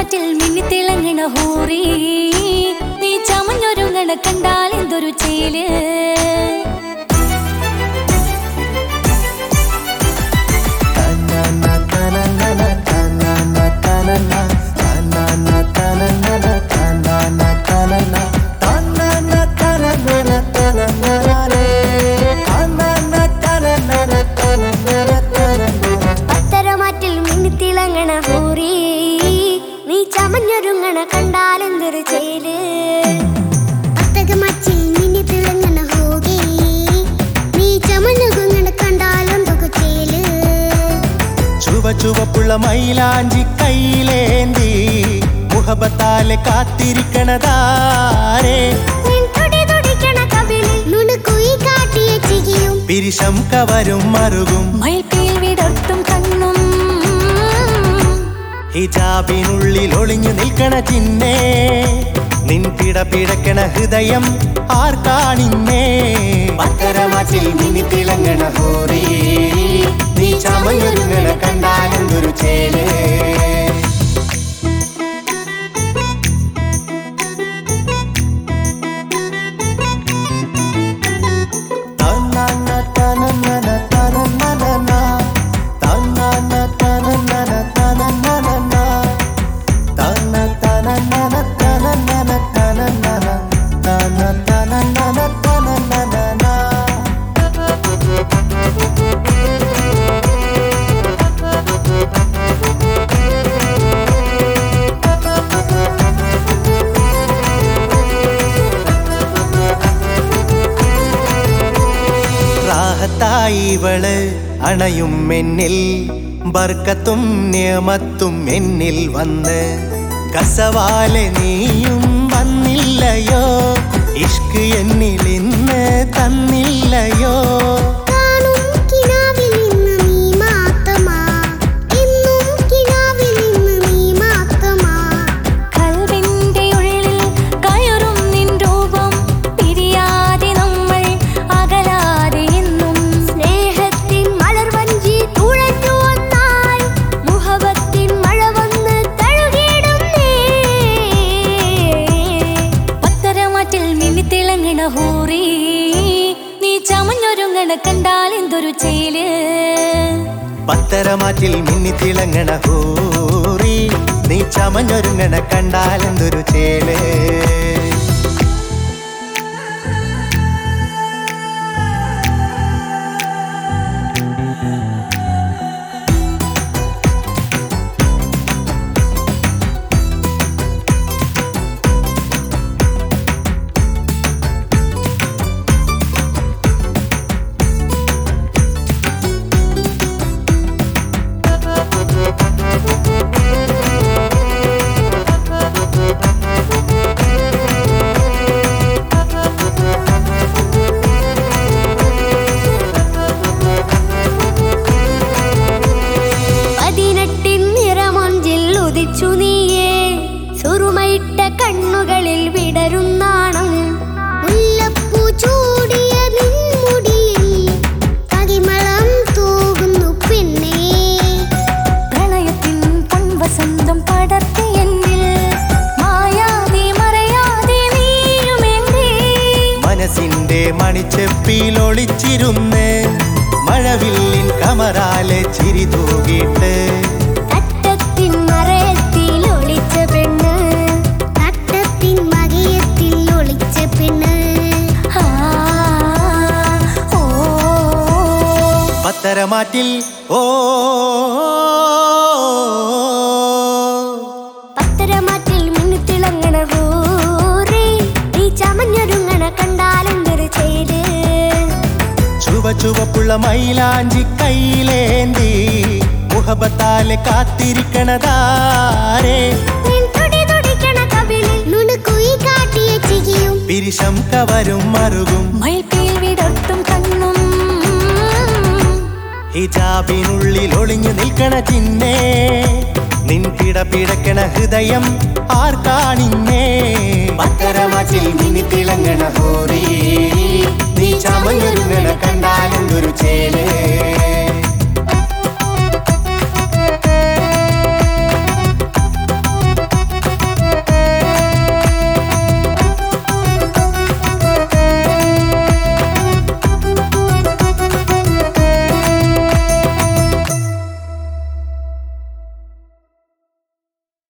പത്തരമാറ്റിൽ മിന്നിത്തിളങ്ങണ ഹൂറി നീ ചമഞ്ഞൊരുങ്ങണ കണ്ടാൽ എന്തൊരു ചേല് പത്തരമാറ്റിൽ മിന്നിത്തിളങ്ങണ ഹൂറി നീ ചമഞ്ഞൊരുങ്ങണ കണ്ടാലെന്തൊരു ചേല് പത്തകമാറ്റിൽ മിന്നിത്തിളങ്ങണ ഹൂറി നീ ചമഞ്ഞൊരുങ്ങണ കണ്ടാലെന്തൊരു ചേല് ചുവ ചുവപ്പുള്ള മൈലാഞ്ചി കൈയിലേന്തി മുഹബത്താലെ കാത്തിരിക്കണതാരേ നിൻ തുടി തുടിക്കണ കവിളിൽ നുണുക്കുയി കാട്ടിയ ചിരിയും പിരിശം കവരും മറുകും മയിൽപ്പീൽ വിടർത്തും കണ്ണും ഹിജാബിനുള്ളിൽ ഒളിഞ്ഞു നിൽക്കണ ചിന്നേ നിൻ പിട പിടക്കണ ഹൃദയം ആർക്കാണിന്നേ പത്തരമാറ്റിൽ മിന്നി തിളങ്ങണ ഹോറി നീ ചമയൊരുങ്ങണ കണ്ടാലെന്തൊരു ചേലേ റാഹത്തായി ഇവള് അണയും എന്നിൽ ബർക്കത്തും നിയമത്തും എന്നിൽ വന്ന് കസവാലെ നീയും വന്നില്ലയോ ഇഷ്ക് എന്നിൽ ഇന്ന് തന്നില്ലയോ കാണും കിനാവിൽ നിന്ന് നീ മാത്രമാ എന്നും കിനാവിൽ നിന്ന് നീ മാത്രമാ കൽവിന്റെ ഉള്ളിൽ കയറും നിൻ രൂപം പിരിയാതെ നമ്മൾ അകലാതെ എന്നും സ്നേഹത്തിൻ മലർവഞ്ചി തുഴഞ്ഞു വന്നാൽ മുഹബത്തിൻ മഴ വന്ന് തഴുകിടുന്നേ പത്തരമാറ്റിൽ മിന്നിത്തിളങ്ങണ ഹൂറി നീ ചമഞ്ഞൊരുങ്ങണ കണ്ടാൽ എന്തൊരു ചേല് പത്തരമാറ്റിൽ മിന്നി തിളങ്ങണ ഹൂറി നീ ചമഞ്ഞൊരുങ്ങണ കണ്ടാലെന്തൊരു ചേലേ പതിനെട്ടിൻ നിറമൊഞ്ചിൽ ഉദിച്ചു നീയേ സുറുമയിട്ട കണ്ണുകളിൽ വിടരുന്നാണം മുല്ലപ്പൂ ചൂടിയ നിൻമുടിയിൽ പതിമളം തൂകുന്നു പെണ്ണേ പ്രളയത്തിൻ പൊൻവസന്തം പടർത്തി എന്നിൽ മായാതെ മറയാതെ നീയുമെന്തേ മനസ്സിന്റെ മണിച്ചെപ്പിയിൽ ഒളിച്ചിരുന്ന് മഴവില്ലിൻ കമറാലെ ചിരി തൂകിയിട്ട് തട്ടത്തിൻ മറയത്തിൽ ഒളിച്ച പെണ്ണ് തട്ടത്തിൻ മകയത്തിൽ ഒളിച്ച പെണ്ണ് ആ, ഓ പത്തരമാറ്റിൽ ഓ പത്തരമാറ്റിൽ മിന്നിത്തിളങ്ങണ ഹൂറി നീ ചമഞ്ഞൊരുങ്ങണ കണ്ടാലെന്തൊരു ചെയ്ത് ചുവ ചുവപ്പുള്ള മൈലാഞ്ചി കൈയിലേന്തി മുഹബത്താലെ കാത്തിരിക്കണതാരേ നിൻ തുടി തുടിക്കണ കവിളിൽ നുണുക്കുയി കാട്ടിയ ചിരിയും പിരിശം കവരും മറുകും മയിൽപ്പീൽ വിടർത്തും കണ്ണും ഹിജാബിനുള്ളിൽ ഒളിഞ്ഞു നിൽക്കണ ചിന്നേ നിൻ പിട പിടക്കണ ഹൃദയം ആർക്കാണിന്നേ പത്തരമാറ്റിൽ മിന്നി തിളങ്ങണ ഹോറി നീ ചമയൊരുങ്ങണ കണ്ടാലെന്തൊരു ചേല